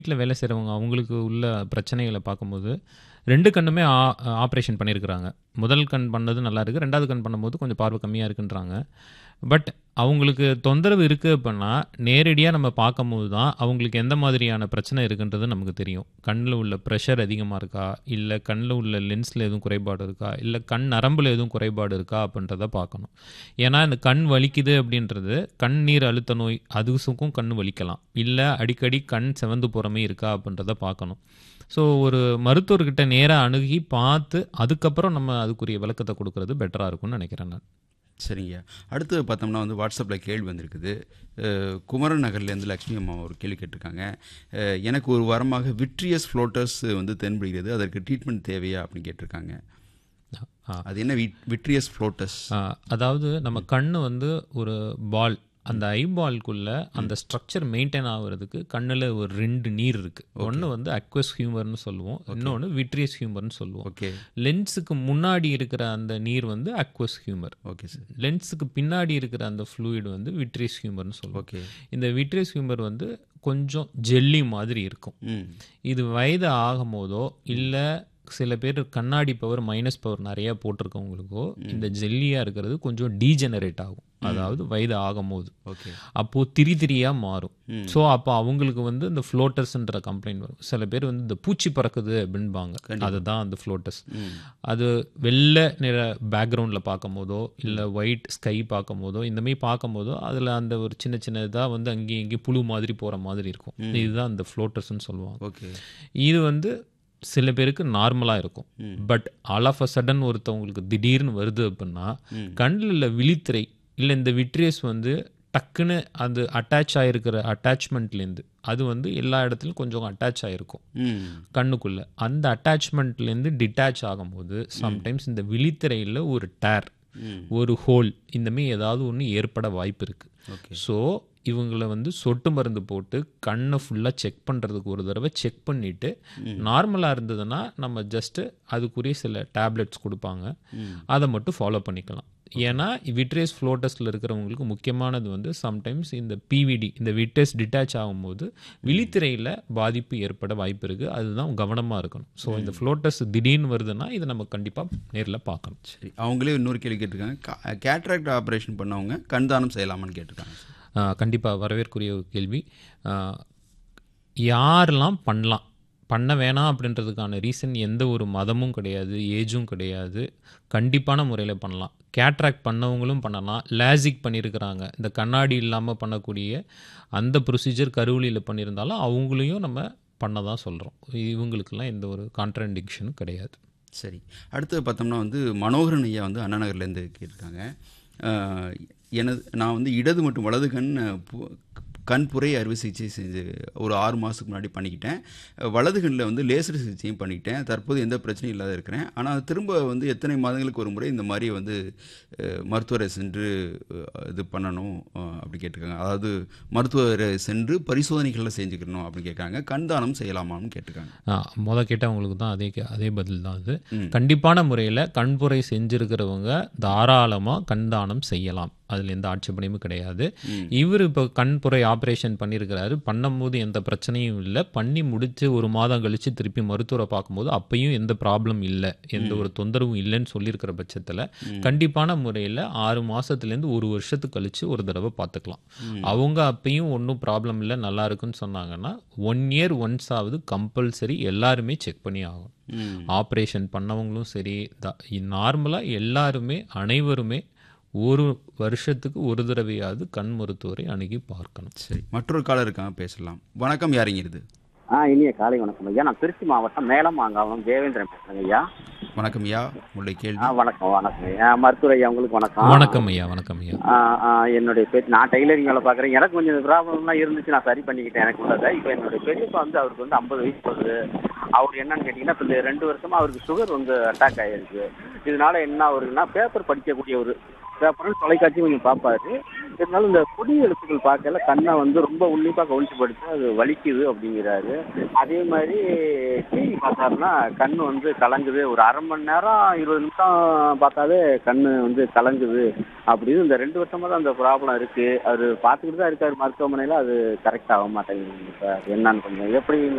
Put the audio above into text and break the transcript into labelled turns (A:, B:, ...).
A: வீட்ல வேலை செய்றவங்க அவங்களுக்கு உள்ள பிரச்சனைகள பார்க்கும்போது 2 கண்ணுமே ஆ ஆப்ரேஷன் பண்ணியிருக்கிறாங்க. முதல் கண் பண்ணது நல்லா இருக்கு. 2வது கண் பண்ணும்போது கொஞ்சம் பார்வை கம்மியா இருக்குன்றாங்க. பட் அவங்களுக்கு தொந்தரவு இருக்கு அப்புட்னா, நேரடியா நம்ம பார்க்கும்போது தான் அவங்களுக்கு எந்த மாதிரியான பிரச்சனை இருக்குன்றது நமக்கு தெரியும். கண்ல உள்ள பிரஷர் அதிகமா இருக்கா? இல்ல கண்ல உள்ள லென்ஸ்ல எதுவும் குறைபாடு இருக்கா? இல்ல கண் நரம்புல எதுவும் குறைபாடு இருக்கா? அப்டின்றத பார்க்கணும். ஏன்னா, இந்த கண் வலிக்குது அப்டின்றது கண்ணீர் அழுத்த நோய் அதுசுக்கும் கண் வலிக்கலாம். இல்ல அடிக்கடி கண் சிவந்து போற மாரி இருக்கா? அப்டின்றத பார்க்கணும். ஸோ ஒரு மருத்துவர்கிட்ட நேரா அணுகி பார்த்து, அதுக்கப்புறம் நம்ம அதுக்குரிய விளக்கத்த குடுக்குறது பெட்டரா இருக்கும்னு நெனைக்கிறேன் நான்.
B: சரிங்க. அடுத்து பார்த்தோம்னா வந்து வாட்ஸ்அப்ல கேள்வி வந்திருக்குது. அ குமரன் நகர்லேருந்து லக்ஷ்மி அம்மா ஒரு கேள்வி கேட்டிருக்காங்க. அ எனக்கு ஒரு வாரமாக விட்ரியஸ் ஃப்ளோட்டர்ஸ் வந்து தென்படுகிறது. அதற்கு ட்ரீட்மெண்ட் தேவையா? அப்படின்னு கேட்டிருக்காங்க.
A: ஆ.
B: அது என்ன விட் விட்ரியஸ் ஃப்ளோட்டஸ்?
A: ஆ அதாவது நம்ம கண்ணு வந்து ஒரு பால். அந்த ஐபால்க்குள்ள அந்த ஸ்ட்ரக்சர் மெயின்டெயின் ஆகுறதுக்கு கண்ணுல ஒரு 2 நீர் இருக்கு. ஒண்ணு வந்து அக்வஸ் ஹியூமர்ன்னு சொல்லுவோம். இன்னொன்னு விட்ரியஸ் ஹியூமர்ன்னு சொல்லுவோம்.
B: ஓகே.
A: லென்ஸுக்கு முன்னாடி இருக்கிற அந்த நீர் வந்து அக்வஸ் ஹியூமர்.
B: Okay sir.
A: லென்ஸுக்கு பின்னாடி இருக்கிற அந்த ஃப்ளூயிட் வந்து விட்ரியஸ் ஹியூமர்ன்னு சொல்லுவோம்.
B: ஓகே.
A: இந்த விட்ரியஸ் ஹியூமர் வந்து கொஞ்சம் ஜெல்லி மாதிரி இருக்கும்.
B: ம்.
A: இது வயது ஆகும்போதோ, இல்ல சில பேர் கண்ணாடி பவர், மைனஸ் பவர் நெறைய போட்டிருக்கவங்களுக்கோ, இந்த ஜெல்லியா இருக்கிறது கொஞ்சம் டீஜெனரேட் ஆகும். அதாவது வயது ஆகும்போது.
B: ஓகே.
A: அப்போ திரி திரியா மாறும்.
B: ம்.
A: ஸோ அப்போ அவங்களுக்கு வந்து இந்த ஃப்ளோட்டர்ஸ்ன்ற கம்ப்ளைண்ட் வரும். சில பேர் வந்து இந்த பூச்சி பறக்குது அப்டின்பாங்க.
B: கண்டிப்பா.
A: அதுதான் அந்த ஃப்ளோட்டஸ்.
B: ம்.
A: அது வெள்ள நிற பேக்ரவுண்ட்ல பார்க்கும்போதோ, இல்ல ஒயிட் ஸ்கை பார்க்கும்போதோ, இந்த மாரி பார்க்கும்போதோ, அதுல அந்த ஒரு சின்ன சின்னதா வந்து அங்கேயும் இங்கேயும் புழு மாதிரி போற மாதிரி இருக்கும். இதுதான் இந்த ஃப்ளோட்டர்ஸ்ன்னு சொல்லுவாங்க.
B: ஓகே.
A: இது வந்து சில பேருக்கு நார்மலா இருக்கும்.
B: ம்.
A: But all of a sudden ஒருத்தவங்களுக்கு திடீர்னு வருது அப்டின்னா,
B: ம்.
A: கண்ல உள்ள விழித்திரை, இல்ல இந்த விட்ரியஸ் வந்து டக்குன்னு அது அட்டாச் ஆயிருக்கிற அட்டாச்மெண்ட்லேருந்து அது வந்து எல்லா இடத்துலயும் கொஞ்சம் அட்டாச் ஆயிருக்கும்.
B: ம்.
A: கண்ணுக்குள்ள. அந்த அட்டாச்மெண்ட்லேருந்து டிட்டாச் ஆகும்போது, சம்டைம்ஸ் இந்த விழித்திரையில ஒரு டேர்,
B: ம்.
A: ஒரு ஹோல் இந்த மாரி ஏதாவது ஒண்ணு ஏற்பட வாய்ப்பு இருக்கு.
B: ஓகே.
A: ஸோ இவங்கள வந்து சொட்டு மருந்து போட்டு கண்ண ஃபுல்லா செக் பண்றதுக்கு ஒரு தடவ செக் பண்ணிட்டு, நார்மலா இருந்ததுன்னா நம்ம ஜஸ்ட் அதுக்குரிய சில டேப்லெட்ஸ் குடுப்பாங்க.
B: ம்.
A: அத மட்டும் ஃபாலோ பண்ணிக்கலாம். ஏன்னா, விட்ரியஸ் ஃப்ளோட்டஸ்ல இருக்கிறவங்களுக்கு முக்கியமானது வந்து சம்டைம்ஸ் இந்த பிவிடி இந்த விட்ரியஸ் டிட்டாச் ஆகும்போது, விழித்திரையில பாதிப்பு ஏற்பட வாய்ப்பு இருக்கு. அதுதான் கவனமா இருக்கணும். ஸோ இந்த ஃப்ளோட்டஸ் திடீர்னு வருதுன்னா, இத நம்ம கண்டிப்பா நேர்ல பார்க்கணும்.
B: சரி. அவங்களே இன்னொரு கேள்வி கேட்டிருக்காங்க. கா கேட்ராக்ட் ஆபரேஷன் பண்ணவங்க கண் தானம் செய்யலாமான்னு கேட்டிருக்காங்க சார்.
A: ஆ கண்டிப்பா வரவேற்குரிய ஒரு கேள்வி. ஆ யாரெல்லாம் பண்ணலாம்? பண்ண வேணாம் அப்டின்றதுக்கான ரீசன் எந்த ஒரு மதமும் கிடையாது, ஏஜும் கிடையாது. கண்டிப்பான முறையில பண்ணலாம். கேட்ராக்ட் பண்ணவங்களும் பண்ணலாம். லேசிக் பண்ணியிருக்கிறாங்க. இந்த கண்ணாடி இல்லாம பண்ணக்கூடிய அந்த ப்ரொசீஜர் கருவிழில பண்ணியிருந்தாலும், அவங்களையும் நம்ம பண்ண தான் சொல்றோம். இவங்களுக்கெல்லாம் எந்த ஒரு கான்ட்ராடிக்ஷனும் கிடையாது.
B: சரி. அடுத்து பார்த்தோம்னா வந்து மனோகரன் ஐயா வந்து அண்ணா நகர்லேருந்து கேட்டிருக்காங்க. அ எனது நான் வந்து இடது மற்றும் வலது கண் பு கண் புரை அறுவை சிகிச்சை செஞ்சு ஒரு 6 மாசத்துக்கு முன்னாடி பண்ணிக்கிட்டேன். வலது கண்ல வந்து லேசர் சிகிச்சையும் பண்ணிக்கிட்டேன். தற்போது எந்த பிரச்சனையும் இல்லாத இருக்கிறேன். ஆனா திரும்ப வந்து எத்தனை மாதங்களுக்கு ஒரு முறை இந்த மாரி வந்து அ மருத்துவரை சென்று அ இது பண்ணணும் அ அப்படி கேட்டிருக்காங்க. அதாவது மருத்துவரை சென்று பரிசோதனைகள்லாம் செஞ்சுக்கணும் அப்படின்னு கேட்குறாங்க. கண் தானம் செய்யலாமான்னு கேட்டிருக்காங்க.
A: ஆ மொத கேட்டவங்களுக்கு தான் அதே கே அதே பதில் தான் அது.
B: ம்.
A: கண்டிப்பான முறையில கண்புரை செஞ்சிருக்கிறவங்க தாராளமா கண் தானம் செய்யலாம். அதுல எந்த ஆட்சேபனையும் கிடையாது.
B: ம்.
A: இவரு இப்போ கண்புரை ஆப்ரேஷன் பண்ணியிருக்கிறாரு. பண்ணும்போது எந்த பிரச்சனையும் இல்ல. பண்ணி முடிச்சு 1 மாதம் கழிச்சு திருப்பி மருத்துவர பார்க்கும்போது அப்பயும் எந்த ப்ராப்ளம் இல்ல. எந்த ஒரு தொந்தரவும் இல்லன்னு சொல்லியிருக்கிற பட்சத்துல, கண்டிப்பான முறையில 6 மாசத்துலேருந்து 1 வருஷத்துக்கு கழிச்சு ஒரு தடவ பார்த்துக்கலாம். அவங்க அப்பயும் ஒண்ணும் ப்ராப்ளம் இல்ல, நல்லா இருக்குன்னு சொன்னாங்கன்னா, 1 இயர் ஒன்ஸ் ஆவது கம்பல்சரி எல்லாருமே செக் பண்ணி ஆகணும்.
B: ம்.
A: ஆப்ரேஷன் பண்ணவங்களும் சரி, த நார்மலா எல்லாருமே அனைவருமே ஒரு வருஷத்துக்கு ஒரு தடவையாவது கண் மருத்துவரை அணுகி பார்க்கணும்.
B: சரி. மற்றொரு காலர் இருக்காங்க பேசலாம். வணக்கம் யாருங்க இது?
C: ஆ இனிய காலை வணக்கம் ஐயா. நான் திருச்சி மாவட்டம் மேலமாங்காவனம் தேவேந்திரன் பேசுறேங்க ஐயா.
B: வணக்கம் ஐயா. உங்களுடைய
C: ஆ
B: கேள்வி.
C: வணக்கம் வணக்கம் ஐயா. மருத்துவர் ஐயா உங்களுக்கு வணக்கம்.
A: வணக்கம் ஐயா, வணக்கம் ஐயா.
C: ஆ, ஆ, என்னுடைய பேச்சு நான் டைலரிங் வேலை பார்க்குறேன். எனக்கு கொஞ்சம் இந்த ப்ராப்ளம்லாம் இருந்துச்சு. நான் சரி பண்ணிக்கிட்டேன் எனக்கு உள்ளதை. இப்போ என்னுடைய பெரியப்பா வந்து அவருக்கு வந்து 50 வயசு ஆகுது. அவர் என்னன்னு கேட்டிங்கன்னா, இப்போ இந்த 2 வருஷமா அவருக்கு சுகர் வந்து அட்டாக் ஆகிருக்கு. இதனால என்ன ஆகுதுன்னா பேப்பர் படிக்கக்கூடிய ஒரு பேப்பரும் தொலைக்காட்சியும் கொஞ்சம் பார்ப்பாரு. இருந்தாலும் இந்த புதிய எழுத்துக்கள் பார்க்கல கண்ணை வந்து ரொம்ப உன்னிப்பாக கவனிச்சு படிச்சு அது வலிக்குது அப்படிங்கிறாரு அதே மாதிரி டிவி பார்த்தாருன்னா கண்ணு வந்து கலங்குது ஒரு அரை மணி நேரம் இருபது நிமிஷம் பார்த்தாலே கண்ணு வந்து கலங்குது அப்படின்னு இந்த ரெண்டு வருஷமா தான் அந்த ப்ராப்ளம் இருக்கு அவர் பார்த்துக்கிட்டு தான் இருக்காரு மருத்துவமனையில் அது கரெக்ட் ஆக மாட்டேங்குது சார் என்னன்னு கொஞ்சம் எப்படி